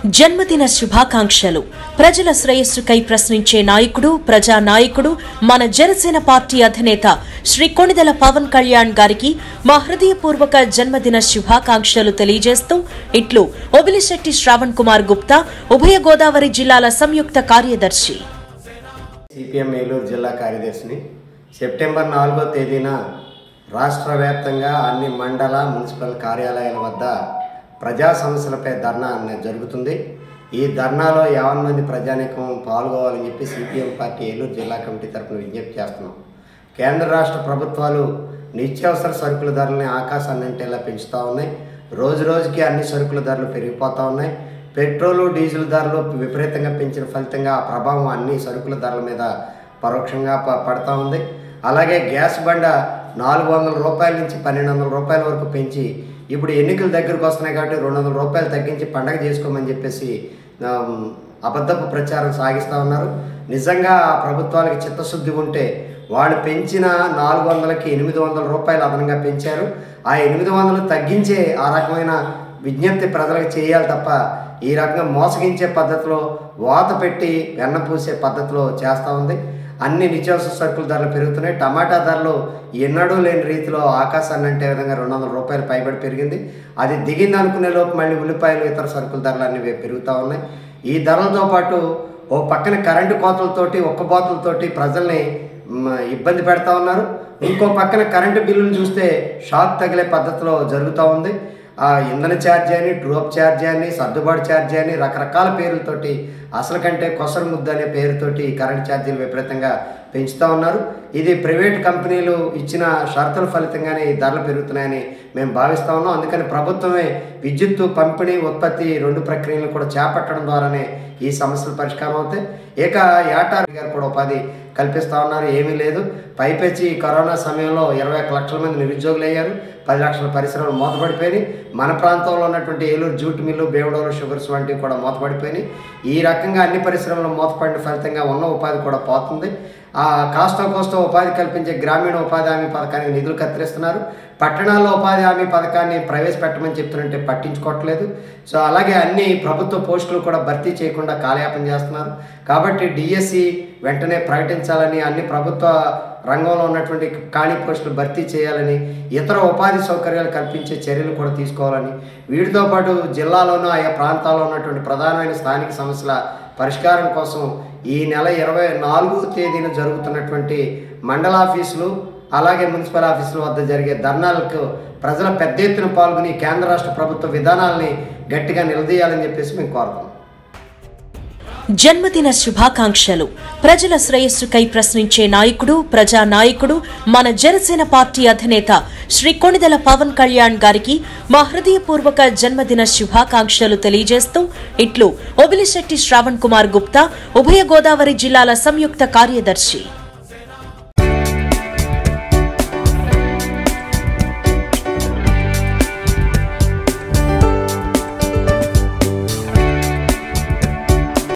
జన్మదిన శుభాకాంక్షలు ప్రజల శ్రేయస్సుకై ప్రశ్నించే నాయకుడు ప్రజా నాయకుడు మన జనసేన పార్టీ అధినేత శ్రీ కొణిదెల పవన్ కళ్యాణ్ గారికి మా హృదయపూర్వక జన్మదిన శుభాకాంక్షలు తెలియజేస్తూ ఇట్లు ఒబిలిశెట్టి శ్రావణ్ కుమార్ గుప్తా ఉభయ గోదావరి జిల్లాల సంయుక్త కార్యదర్శి సిపిఎం ఏలూరు జిల్లా కార్యదర్శిని సెప్టెంబర్ నాలుగో తేదీన రాష్ట్ర వ్యాప్తంగా అన్ని మండల మున్సిపల్ కార్యాలయాల వద్ద ప్రజా సమస్యలపై ధర్నా అనేది జరుగుతుంది ఈ ధర్నాలో యావన్ మంది ప్రజానీకం పాల్గొవాలని చెప్పి సిపిఎం పార్టీ ఏలూరు జిల్లా కమిటీ తరఫున విజ్ఞప్తి చేస్తున్నాం కేంద్ర రాష్ట్ర ప్రభుత్వాలు నిత్యావసర సరుకుల ధరల్ని ఆకాశాన్ని అంటేలా పెంచుతూ ఉన్నాయి రోజు రోజుకి అన్ని సరుకుల ధరలు పెరిగిపోతూ ఉన్నాయి పెట్రోలు డీజిల్ ధరలు విపరీతంగా పెంచిన ఫలితంగా ఆ ప్రభావం అన్ని సరుకుల ధరల మీద పరోక్షంగా ప పడతా ఉంది అలాగే గ్యాస్ బండ నాలుగు వందల రూపాయల నుంచి పన్నెండు వందల రూపాయల వరకు పెంచి ఇప్పుడు ఎన్నికలు దగ్గరకు వస్తున్నాయి కాబట్టి రెండు వందల రూపాయలు తగ్గించి పండగ చేసుకోమని చెప్పేసి ఆ, అబద్ధపు ప్రచారం సాగిస్తూ ఉన్నారు నిజంగా ఆ ప్రభుత్వాలకి చిత్తశుద్ధి ఉంటే వాళ్ళు పెంచిన నాలుగు వందలకి ఎనిమిది వందల రూపాయలు అదనంగా పెంచారు ఆ ఎనిమిది వందలు తగ్గించే ఆ రకమైన విజ్ఞప్తి ప్రజలకు చేయాలి తప్ప ఈ రకంగా మోసగించే పద్ధతిలో వాత పెట్టి వెన్న పూసే పద్ధతిలో చేస్తూ ఉంది అన్ని నిత్యావసర సరుకుల ధరలు పెరుగుతున్నాయి టమాటా ధరలు ఎన్నడూ లేని రీతిలో ఆకాశాన్ని అంటే విధంగా రెండు వందల రూపాయలు పైబడి పెరిగింది అది దిగింది అనుకునే లోపు మళ్ళీ ఉల్లిపాయలు ఇతర సరుకుల ధరలు అన్ని పెరుగుతూ ఉన్నాయి ఈ ధరలతో పాటు ఓ పక్కన కరెంటు కోతలతోటి ఒక్కబోతలతోటి ప్రజల్ని మ్, ఇబ్బంది పెడతా ఉన్నారు ఇంకో పక్కన కరెంటు బిల్లులు చూస్తే షాక్ తగిలే పద్ధతిలో జరుగుతూ ఉంది ఆ ఇంధన ఛార్జీ అని డ్రోప్ ఛార్జీ అని సర్దుబాటు ఛార్జీ అని రకరకాల పేర్లతోటి అసలు కంటే కొసరు ముద్ద అనే పేరుతోటి కరెంట్ ఛార్జీలు విపరీతంగా పెంచుతూ ఉన్నారు ఇది ప్రైవేట్ కంపెనీలు ఇచ్చిన షరతుల ఫలితంగానే ఈ ధరలు పెరుగుతున్నాయని మేము భావిస్తా ఉన్నాం అందుకని ప్రభుత్వమే విద్యుత్తు పంపిణీ ఉత్పత్తి రెండు ప్రక్రియలను కూడా చేపట్టడం ద్వారానే ఈ సమస్యలు పరిష్కారం అవుతాయి ఇక ఏటా గారు కూడా ఉపాధి కల్పిస్తా ఉన్నారు ఏమీ లేదు పైపెచ్చి ఈ కరోనా సమయంలో ఇరవై ఒక్క లక్షల మంది నిరుద్యోగులు అయ్యారు పది లక్షల పరిశ్రమలు మూతపడిపోయినాయి మన ప్రాంతంలో ఉన్నటువంటి ఏలూరు జూట్ మిల్లు బేవడోలు షుగర్స్ వంటివి కూడా మూతపడిపోయినాయి ఈ రకంగా అన్ని పరిశ్రమలు మూతపడిన ఫలితంగా ఉన్న ఉపాధి కూడా పోతుంది ఆ కాస్తో కోస్తో ఉపాధి కల్పించే గ్రామీణ ఉపాధి హామీ పథకానికి నిధులు కత్తిరిస్తున్నారు పట్టణాల్లో ఉపాధి హామీ పథకాన్ని ప్రవేశపెట్టమని చెప్తుంటే పట్టించుకోవట్లేదు సో అలాగే అన్ని ప్రభుత్వ పోస్టులు కూడా భర్తీ చేయకుండా కాలయాపన చేస్తున్నారు కాబట్టి డిఎస్సి వెంటనే ప్రకటించాలని అన్ని ప్రభుత్వ రంగంలో ఉన్నటువంటి ఖాళీ పోస్టులు భర్తీ చేయాలని ఇతర ఉపాధి సౌకర్యాలు కల్పించే చర్యలు కూడా తీసుకోవాలని వీటితో పాటు జిల్లాలోనూ ఆయా ప్రాంతాల్లో ఉన్నటువంటి ప్రధానమైన స్థానిక సమస్యల పరిష్కారం కోసం ఈ నెల ఇరవై నాలుగో తేదీన జరుగుతున్నటువంటి మండల ఆఫీసులు అలాగే మున్సిపల్ ఆఫీసుల వద్ద జరిగే ధర్నాలకు ప్రజల పెద్ద ఎత్తున పాల్గొని కేంద్ర రాష్ట్ర ప్రభుత్వ విధానాలని గట్టిగా నిలదీయాలని చెప్పేసి మేము కోరుతున్నాం జన్మదిన శుభాకాంక్షలు ప్రజల శ్రేయస్సుకై ప్రశ్నించే నాయకుడు ప్రజా నాయకుడు మన జనసేన పార్టీ అధినేత శ్రీ కొణిదెల పవన్ కళ్యాణ్ గారికి మా హృదయపూర్వక జన్మదిన శుభాకాంక్షలు తెలియజేస్తూ ఇట్లు ఒబిలిశెట్టి శ్రావణ్ కుమార్ గుప్తా ఉభయ గోదావరి జిల్లాల సంయుక్త కార్యదర్శి